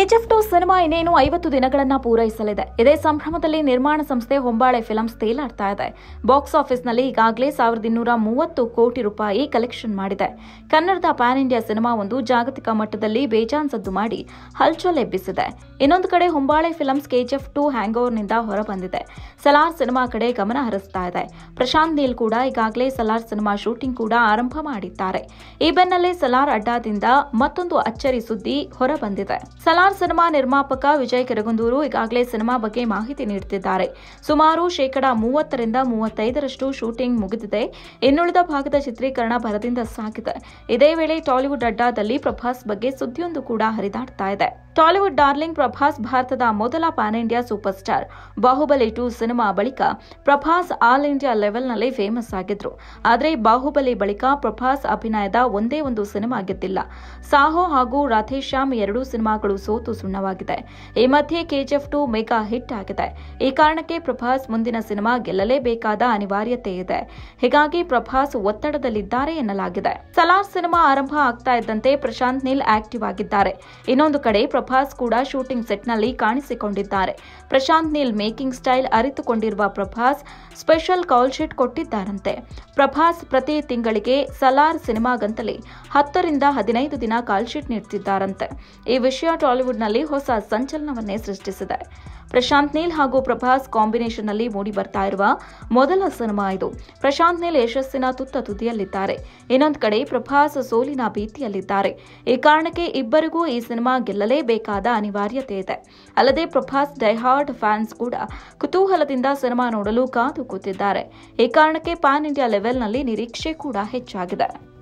KGF to cinema ಇನ್ನೇನು ಐವತ್ತು ದಿನಗಳನ್ನ ಪೂರೈಸಲಿದೆ ಇದೇ ಸಂಭ್ರಮದಲ್ಲಿ ನಿರ್ಮಾಣ ಸಂಸ್ಥೆ ಹೊಂಬಾಳೆ ಫಿಲ್ಮ್ಸ್ ತೇಲಾಡ್ತಾ ಇದೆ ಬಾಕ್ಸ್ ಆಫೀಸ್ನಲ್ಲಿ ಈಗಾಗಲೇ ಸಾವಿರದ ಇನ್ನೂರ ಮೂವತ್ತು ಕೋಟಿ ರೂಪಾಯಿ ಕಲೆಕ್ಷನ್ ಮಾಡಿದೆ ಕನ್ನಡದ ಪ್ಯಾನ್ ಇಂಡಿಯಾ ಸಿನಿಮಾ ಒಂದು ಜಾಗತಿಕ ಮಟ್ಟದಲ್ಲಿ ಬೇಜಾನ್ ಸದ್ದು ಮಾಡಿ ಹಲ್ಚಲ್ ಎಬ್ಬಿಸಿದೆ ಇನ್ನೊಂದು ಕಡೆ ಹೊಂಬಾಳೆ ಫಿಲ್ಮ್ಸ್ ಕೆಜಿಎಫ್ ಟು ಹ್ಯಾಂಗೋವರ್ನಿಂದ ಹೊರಬಂದಿದೆ ಸಲಾರ್ ಸಿನಿಮಾ ಕಡೆ ಗಮನ ಹರಿಸ್ತಾ ಇದೆ ಪ್ರಶಾಂತ್ ನೀಲ್ ಕೂಡ ಈಗಾಗಲೇ ಸಲಾರ್ ಸಿನಿಮಾ ಶೂಟಿಂಗ್ ಕೂಡ ಆರಂಭ ಮಾಡಿದ್ದಾರೆ ಈ ಬೆನ್ನಲ್ಲೇ ಸಲಾರ್ ಅಡ್ಡಾದಿಂದ ಮತ್ತೊಂದು ಅಚ್ಚರಿ ಸುದ್ದಿ ಹೊರಬಂದಿದೆ ಸಲಾರ್ ಸಿನಿಮಾ ನಿರ್ಮಾಪಕ ವಿಜಯ್ ಕಿರಗುಂದೂರು ಈಗಾಗಲೇ ಸಿನಿಮಾ ಬಗ್ಗೆ ಮಾಹಿತಿ ನೀಡುತ್ತಿದ್ದಾರೆ ಸುಮಾರು ಶೇಕಡಾ ಮೂವತ್ತರಿಂದ ಮೂವತ್ತೈದರಷ್ಟು ಶೂಟಿಂಗ್ ಮುಗಿದಿದೆ ಇನ್ನುಳಿದ ಭಾಗದ ಚಿತ್ರೀಕರಣ ಭರದಿಂದ ಸಾಗಿದೆ ಇದೇ ವೇಳೆ ಟಾಲಿವುಡ್ ಅಡ್ಡಾದಲ್ಲಿ ಪ್ರಭಾಸ್ ಬಗ್ಗೆ ಸುದ್ದಿಯೊಂದು ಕೂಡ ಹರಿದಾಡ್ತಾ ಇದೆ ಟಾಲಿವುಡ್ ಡಾರ್ಲಿಂಗ್ ಪ್ರಭಾಸ್ ಭಾರತದ ಮೊದಲ pan India super star Baahubali two cinema ಬಳಿಕ ಪ್ರಭಾಸ್ ಆಲ್ ಇಂಡಿಯಾ ಲೆವೆಲ್ನಲ್ಲಿ ಫೇಮಸ್ ಆಗಿದ್ರು ಆದರೆ ಬಾಹುಬಲಿ ಬಳಿಕ ಪ್ರಭಾಸ್ ಅಭಿನಯದ ಒಂದೇ ಒಂದು ಸಿನಿಮಾ ಗೆದ್ದಿಲ್ಲ ಸಾಹೋ ಹಾಗೂ ರಾಧೇಶ್ಯಾಮ್ ಎರಡೂ ಸಿನಿಮಾಗಳು ಸೋತು ಸುಣ್ಣವಾಗಿದೆ ಈ ಮಧ್ಯೆ ಕೆಜಿಎಫ್ ಟು ಮೆಗಾ ಹಿಟ್ ಆಗಿದೆ ಈ ಕಾರಣಕ್ಕೆ ಪ್ರಭಾಸ್ ಮುಂದಿನ ಸಿನಿಮಾ ಗೆಲ್ಲಲೇಬೇಕಾದ ಅನಿವಾರ್ಯತೆ ಇದೆ ಹೀಗಾಗಿ ಪ್ರಭಾಸ್ ಒತ್ತಡದಲ್ಲಿದ್ದಾರೆ ಎನ್ನಲಾಗಿದೆ ಸಲಾರ್ ಸಿನಿಮಾ ಆರಂಭ ಆಗ್ತಾ ಇದ್ದಂತೆ ಪ್ರಶಾಂತ್ ನೀಲ್ ಆಕ್ಟಿವ್ ಆಗಿದ್ದಾರೆ ಇನ್ನೊಂದು ಕಡೆ ಪ್ರಭಾಸ್ ಕೂಡ ಶೂಟಿಂಗ್ ಸೆಟ್ನಲ್ಲಿ ಕಾಣಿಸಿಕೊಂಡಿದ್ದಾರೆ ಪ್ರಶಾಂತ್ ನೀಲ್ ಮೇಕಿಂಗ್ ಸ್ಟೈಲ್ ಅರಿತುಕೊಂಡಿರುವ ಪ್ರಭಾಸ್ ಸ್ಪೆಷಲ್ ಕಾಲ್ ಶೀಟ್ ಕೊಟ್ಟಿದ್ದಾರಂತೆ ಪ್ರಭಾಸ್ ಪ್ರತಿ ತಿಂಗಳಿಗೆ ಸಲಾರ್ ಸಿನಿಮಾಗಂತಲೇ ಹತ್ತರಿಂದ ಹದಿನೈದು ದಿನ ಕಾಲ್ ಶೀಟ್ ನೀಡ್ತಿದ್ದಾರಂತೆ ಈ ವಿಷಯ ಟಾಲಿವುಡ್ನಲ್ಲಿ ಹೊಸ ಸಂಚಲನವನ್ನೇ ಸೃಷ್ಟಿಸಿದೆ ಪ್ರಶಾಂತ್ ನೀಲ್ ಹಾಗೂ ಪ್ರಭಾಸ್ ಕಾಂಬಿನೇಷನ್ನಲ್ಲಿ ಮೂಡಿ ಬರ್ತಾ ಇರುವ ಮೊದಲ ಸಿನಿಮಾ ಇದು ಪ್ರಶಾಂತ್ ನೀಲ್ ಯಶಸ್ಸಿನ ತುತ್ತ ತುದಿಯಲ್ಲಿದ್ದಾರೆ ಇನ್ನೊಂದು ಕಡೆ ಪ್ರಭಾಸ್ ಸೋಲಿನ ಭೀತಿಯಲ್ಲಿದ್ದಾರೆ ಈ ಕಾರಣಕ್ಕೆ ಇಬ್ಬರಿಗೂ ಈ ಸಿನಿಮಾ ಗೆಲ್ಲಲೇಬೇಕಾದ ಅನಿವಾರ್ಯತೆ ಇದೆ ಅಲ್ಲದೆ ಪ್ರಭಾಸ್ ಡೈಹಾರ್ಡ್ ಫ್ಯಾನ್ಸ್ ಕೂಡ ಕುತೂಹಲದಿಂದ ಸಿನಿಮಾ ನೋಡಲು ಕಾದು ಕೂತಿದ್ದಾರೆ ಈ ಕಾರಣಕ್ಕೆ ಪ್ಯಾನ್ ಇಂಡಿಯಾ ಲೆವೆಲ್ನಲ್ಲಿ ನಿರೀಕ್ಷೆ ಕೂಡ ಹೆಚ್ಚಾಗಿದೆ